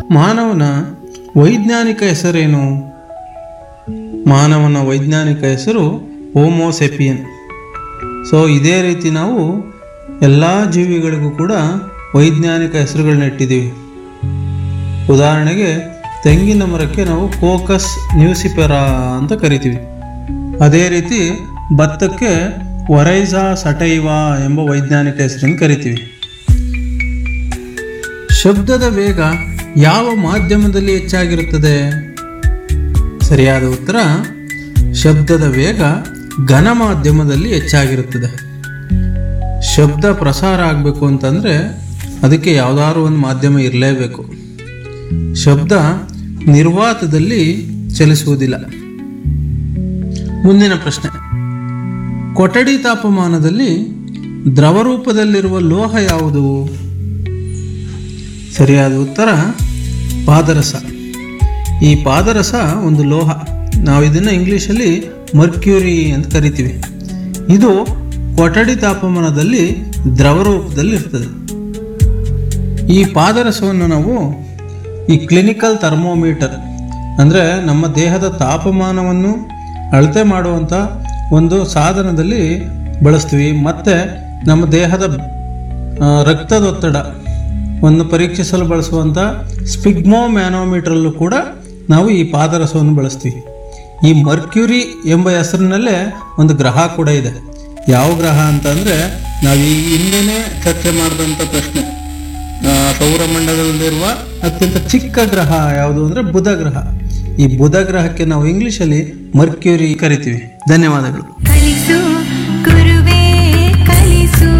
ಮಾನವನ ವೈಜ್ಞಾನಿಕ ಹೆಸರೇನು ಮಾನವನ ವೈಜ್ಞಾನಿಕ ಹೆಸರು ಹೋಮೋಸೆಪಿಯನ್ ಸೊ ಇದೇ ರೀತಿ ನಾವು ಎಲ್ಲ ಜೀವಿಗಳಿಗೂ ಕೂಡ ವೈಜ್ಞಾನಿಕ ಹೆಸರುಗಳನ್ನ ಇಟ್ಟಿದ್ದೀವಿ ಉದಾಹರಣೆಗೆ ತೆಂಗಿನ ಮರಕ್ಕೆ ನಾವು ಕೋಕಸ್ ನ್ಯೂಸಿಪೆರಾ ಅಂತ ಕರಿತೀವಿ ಅದೇ ರೀತಿ ಭತ್ತಕ್ಕೆ ವರೈಸಾ ಸಟೈವಾ ಎಂಬ ವೈಜ್ಞಾನಿಕ ಹೆಸರನ್ನು ಕರಿತೀವಿ ಶಬ್ದದ ವೇಗ ಯಾವ ಮಾಧ್ಯಮದಲ್ಲಿ ಹೆಚ್ಚಾಗಿರುತ್ತದೆ ಸರಿಯಾದ ಉತ್ತರ ಶಬ್ದದ ವೇಗ ಘನ ಮಾಧ್ಯಮದಲ್ಲಿ ಹೆಚ್ಚಾಗಿರುತ್ತದೆ ಶಬ್ದ ಪ್ರಸಾರ ಆಗಬೇಕು ಅಂತಂದರೆ ಅದಕ್ಕೆ ಯಾವುದಾದ್ರು ಒಂದು ಮಾಧ್ಯಮ ಇರಲೇಬೇಕು ಶಬ್ದ ನಿರ್ವಾತದಲ್ಲಿ ಚಲಿಸುವುದಿಲ್ಲ ಮುಂದಿನ ಪ್ರಶ್ನೆ ಕೊಠಡಿ ತಾಪಮಾನದಲ್ಲಿ ದ್ರವ ರೂಪದಲ್ಲಿರುವ ಲೋಹ ಯಾವುದು ಸರಿಯಾದ ಉತ್ತರ ಪಾದರಸ ಈ ಪಾದರಸ ಒಂದು ಲೋಹ ನಾವು ಇದನ್ನು ಇಂಗ್ಲೀಷಲ್ಲಿ ಮರ್ಕ್ಯೂರಿ ಅಂತ ಕರಿತೀವಿ ಇದು ಕೊಠಡಿ ತಾಪಮಾನದಲ್ಲಿ ದ್ರವ ರೂಪದಲ್ಲಿ ಇರ್ತದೆ ಈ ಪಾದರಸವನ್ನು ನಾವು ಈ ಕ್ಲಿನಿಕಲ್ ಥರ್ಮೋಮೀಟರ್ ಅಂದರೆ ನಮ್ಮ ದೇಹದ ತಾಪಮಾನವನ್ನು ಅಳತೆ ಮಾಡುವಂಥ ಒಂದು ಸಾಧನದಲ್ಲಿ ಬಳಸ್ತೀವಿ ಮತ್ತು ನಮ್ಮ ದೇಹದ ಆ, ರಕ್ತದೊತ್ತಡವನ್ನು ಪರೀಕ್ಷಿಸಲು ಬಳಸುವಂಥ ಸ್ಪಿಗ್ಮೋ ಮ್ಯಾನೋಮೀಟ್ರಲ್ಲೂ ಕೂಡ ನಾವು ಈ ಪಾದರಸವನ್ನು ಬಳಸ್ತೀವಿ ಈ ಮರ್ಕ್ಯೂರಿ ಎಂಬ ಹೆಸರಿನಲ್ಲೇ ಒಂದು ಗ್ರಹ ಕೂಡ ಇದೆ ಯಾವ ಗ್ರಹ ಅಂತಂದರೆ ನಾವು ಈ ಹಿಂದೆನೇ ಚರ್ಚೆ ಮಾಡಿದಂಥ ಪ್ರಶ್ನೆ ಆ, ಸೌರಮಂಡಲದಲ್ಲಿರುವ ಅತ್ಯಂತ ಚಿಕ್ಕ ಗ್ರಹ ಯಾವುದು ಅಂದರೆ ಬುಧ ಗ್ರಹ ಈ ಬುಧ ಗ್ರಹಕ್ಕೆ ನಾವು ಇಂಗ್ಲಿಷಲ್ಲಿ ಮರ್ಕ್ಯೂರಿ ಕರಿತೀವಿ ಧನ್ಯವಾದಗಳು ಕಲಿಸು ಗುರುವೇ ಕಲಿಸು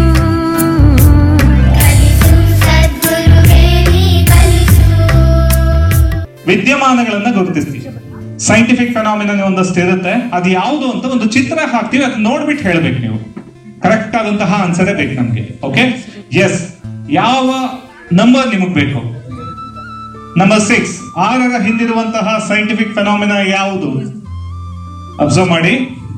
ಕಲಿಸು ಸದ್ಗುರುವೇ ನೀ ಕಲಿಸು ವಿದ್ಯಮಾನಗಳನ್ನ ಗುರುತಿಸ್ತೀವಿ ಸೈಂಟಿಫಿಕ್ ಫೆನಾಮಿನನ್ ಒಂದಷ್ಟು ಇರುತ್ತೆ ಅದು ಯಾವುದು ಅಂತ ಒಂದು ಚಿತ್ರ ಹಾಕ್ತೀವಿ ಅದನ್ನ ನೋಡ್ಬಿಟ್ಟು ಹೇಳ್ಬೇಕು ನೀವು ಕರೆಕ್ಟ್ ಆದಂತಹ ಆನ್ಸರೇ ಬೇಕು ನಮ್ಗೆ ಓಕೆ ಎಸ್ ಯಾವ ನಂಬರ್ ನಿಮಗ್ ಬೇಕು ನಂಬರ್ ಸಿಕ್ಸ್ ಆರರ ಹಿಂದಿರುವಂತಹ ಸೈಂಟಿಫಿಕ್ ಫೆನಾಮಿನ ಯಾವುದು ಅಬ್ಸರ್ವ್ ಮಾಡಿ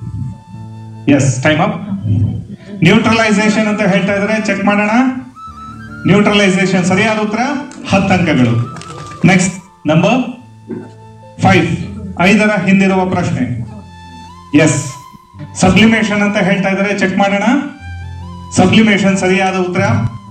ಎಸ್ ಟೈಮ್ ಅಪ್ ನ್ಯೂಟ್ರಲೈಸೇಷನ್ ಅಂತ ಹೇಳ್ತಾ ಇದ್ರೆ ಚೆಕ್ ಮಾಡೋಣ ನ್ಯೂಟ್ರಲೈಸೇಷನ್ ಸರಿಯಾದ ಉತ್ತರ ಹತ್ತು ಅಂಕಗಳು ನೆಕ್ಸ್ಟ್ ನಂಬರ್ ಫೈವ್ ಐದರ ಹಿಂದಿರುವ ಪ್ರಶ್ನೆ ಎಸ್ ಸಬ್ಲಿಮೇಷನ್ ಅಂತ ಹೇಳ್ತಾ ಇದ್ದಾರೆ ಚೆಕ್ ಮಾಡೋಣ ಸಬ್ಲಿಮೇಷನ್ ಸರಿಯಾದ ಉತ್ತರ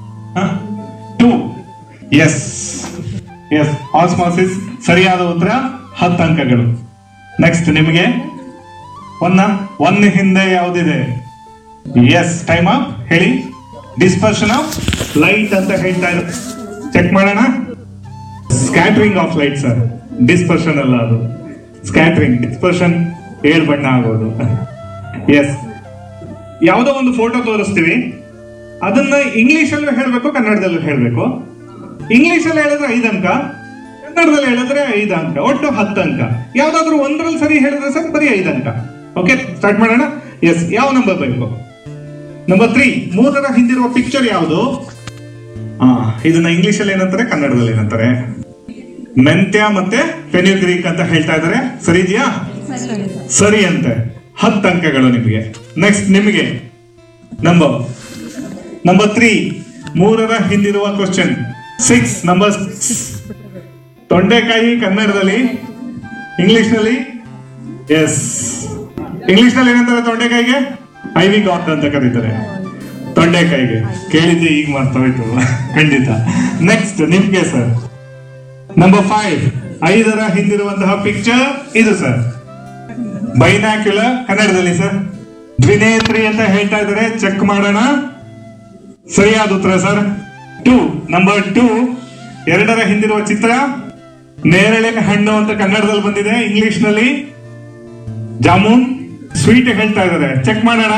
ಟೂ ಎಸ್ ಎಸ್ ಆಸ್ಮಾಸಿಸ್ ಸರಿಯಾದ ಉತ್ತರ ಹತ್ತು ಅಂಕಗಳು ನೆಕ್ಸ್ಟ್ ನಿಮಗೆ ಒನ್ನ ಒನ್ ಹಿಂದೆ ಯಾವುದಿದೆ ಎಸ್ ಟೈಮ್ ಅಪ್ ಹೇಳಿ ಡಿಸ್ಪರ್ಷನ್ ಆಫ್ ಲೈಟ್ ಅಂತ ಹೇಳ್ತಾ ಇದ್ದಾರೆ ಚೆಕ್ ಮಾಡೋಣ scattering of light sir dispersion ಅಲ್ಲ ಅದು ಸ್ಕ್ಯಾಟ್ರಿಂಗ್ ಡಿಸ್ಪರ್ಷನ್ ಏಳ್ ಬಣ್ಣ ಆಗೋದು ಎಸ್ ಯಾವುದೋ ಒಂದು ಫೋಟೋ ತೋರಿಸ್ತೀವಿ ಅದನ್ನ ಇಂಗ್ಲಿಷ್ ಅಲ್ಲೂ ಹೇಳ್ಬೇಕು ಕನ್ನಡದಲ್ಲೂ ಹೇಳ್ಬೇಕು ಇಂಗ್ಲಿಷ್ ಅಲ್ಲಿ ಹೇಳಿದ್ರೆ ಐದು ಅಂಕ ಕನ್ನಡದಲ್ಲಿ ಹೇಳಿದ್ರೆ ಐದು ಅಂಕ ಒಟ್ಟು ಹತ್ತು ಅಂಕ ಯಾವ್ದಾದ್ರು ಒಂದರಲ್ಲಿ ಸರಿ ಹೇಳಿದ್ರೆ ಸರ್ ಬರೀ ಐದು ಅಂಕ ಓಕೆ ಸ್ಟಾರ್ಟ್ ಮಾಡೋಣ ಎಸ್ ಯಾವ ನಂಬರ್ ಬೇಕು ನಂಬರ್ ತ್ರೀ ಮೂರರ ಹಿಂದಿರುವ ಪಿಕ್ಚರ್ ಯಾವುದು ಆ ಇದನ್ನ ಇಂಗ್ಲಿಷ್ ಅಲ್ಲಿ ಏನಂತಾರೆ ಕನ್ನಡದಲ್ಲಿ ಏನಂತಾರೆ ಮೆಂತ್ಯ ಮತ್ತೆ ಫೆನ್ಯುಗ್ರೀಕ್ ಅಂತ ಹೇಳ್ತಾ ಇದ್ದಾರೆ ಸರಿ ಇದೆಯಾ ಸರಿ ಅಂತೆ ಹತ್ತು ಅಂಕಗಳು ನಿಮಗೆ ನೆಕ್ಸ್ಟ್ ನಿಮಗೆ ನಂಬರ್ ನಂಬರ್ ತ್ರೀ ಮೂರರ ಹಿಂದಿರುವ ಕ್ವಶನ್ ಸಿಕ್ಸ್ ನಂಬರ್ ತೊಂಡೆಕಾಯಿ ಕನ್ನಡದಲ್ಲಿ ಇಂಗ್ಲಿಷ್ ನಲ್ಲಿ ಎಸ್ ಇಂಗ್ಲಿಷ್ ನಲ್ಲಿ ಏನಂತಾರೆ ತೊಂಡೆಕಾಯಿಗೆ ಐವಿ ಗಾಟ್ ಅಂತ ಕರೀತಾರೆ ತೊಂಡೆಕಾಯಿಗೆ ಕೇಳಿದ್ದೆ ಈಗ ಮರ್ತೋಯ್ತು ಖಂಡಿತ ನೆಕ್ಸ್ಟ್ ನಿಮ್ಗೆ ಸರ್ ನಂಬರ್ ಫೈವ್ ಐದರ ಹಿಂದಿರುವಂತಹ ಪಿಕ್ಚರ್ ಇದು ಸರ್ ಬೈನಾಕ್ಯುಲರ್ ಕನ್ನಡದಲ್ಲಿ ಸರ್ ದ್ವಿನೇತ್ರಿ ಅಂತ ಹೇಳ್ತಾ ಇದ್ದಾರೆ ಚೆಕ್ ಮಾಡೋಣ ಸರಿಯಾದ ಉತ್ತರ ಸರ್ ಟೂ ನಂಬರ್ ಟೂ ಎರಡರ ಹಿಂದಿರುವ ಚಿತ್ರ ನೇರಳೆ ಹಣ್ಣು ಅಂತ ಕನ್ನಡದಲ್ಲಿ ಬಂದಿದೆ ಇಂಗ್ಲಿಷ್ ನಲ್ಲಿ ಜಾಮೂನ್ ಸ್ವೀಟ್ ಹೇಳ್ತಾ ಇದ್ದಾರೆ ಚೆಕ್ ಮಾಡೋಣ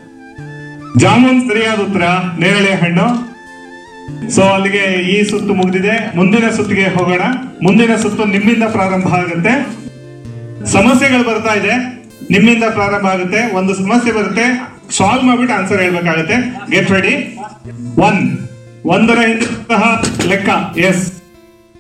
ಜಾಮೂನ್ ಸರಿಯಾದ ಉತ್ತರ ನೇರಳೆ ಹಣ್ಣು ಸೊ ಅಲ್ಲಿಗೆ ಈ ಸುತ್ತು ಮುಗಿದಿದೆ ಮುಂದಿನ ಸುತ್ತಿಗೆ ಹೋಗೋಣ ಮುಂದಿನ ಸುತ್ತು ನಿಮ್ಮಿಂದ ಪ್ರಾರಂಭ ಆಗುತ್ತೆ ಸಮಸ್ಯೆಗಳು ಬರ್ತಾ ಇದೆ ನಿಮ್ಮಿಂದ ಪ್ರಾರಂಭ ಆಗುತ್ತೆ ಒಂದು ಸಮಸ್ಯೆ ಬರುತ್ತೆ ಸಾಲ್ವ್ ಮಾಡ್ಬಿಟ್ಟು ಆನ್ಸರ್ ಹೇಳ್ಬೇಕಾಗುತ್ತೆ ಗೆಟ್ ರೆಡಿ ಒನ್ ಒಂದರ ಹಿಂದೆ ಲೆಕ್ಕ ಎಸ್